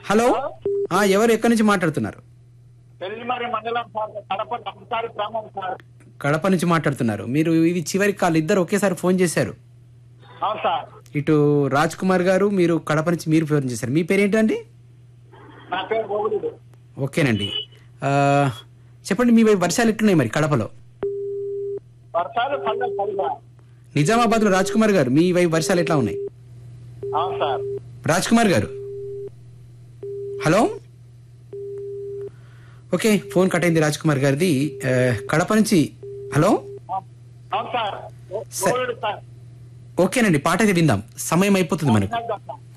Hello ఆ, ఎవరు ఎక్కడి నుంచి మాట్లాడుతున్నారు పెళ్లిమరి మండలం సార్ కడప నమ్మసారి గ్రామం సార్ కడప నుంచి మాట్లాడుతున్నారు మీరు ఇది చివరి కాల్ ఇద్దరు ఒకేసారి ఫోన్ చేశారు అవును సార్ ఇటు రాజ్ కుమార్ గారు మీరు కడప నుంచి మీరు ఫోన్ చేశారు మీ పేరు ఏంటండి నా పేరు గోగులుడు ఓకేనండి ఆ, చెప్పండి మీ వైపు వర్షాలు ఎట్లున్నాయి మరి కడపలో వర్షాలు పల్లె పడిగా నిజామాబాద్ లో రాజ్ కుమార్ గారు మీ వైపు వర్షాలు ఎట్లా ఉన్నాయి అవును సార్ రాజ్ కుమార్ గారు హలో ఓకే ఫోన్ కట్ అయింది రాజ్ కుమార్ గారిది ఆ, కడప నుంచి హలో అవును సార్ సార్. గోగులుడు సార్ ఓకేనండి పాట అయితే విందాం సమయం అయిపోతుంది మనకు వినేద్దాం సార్.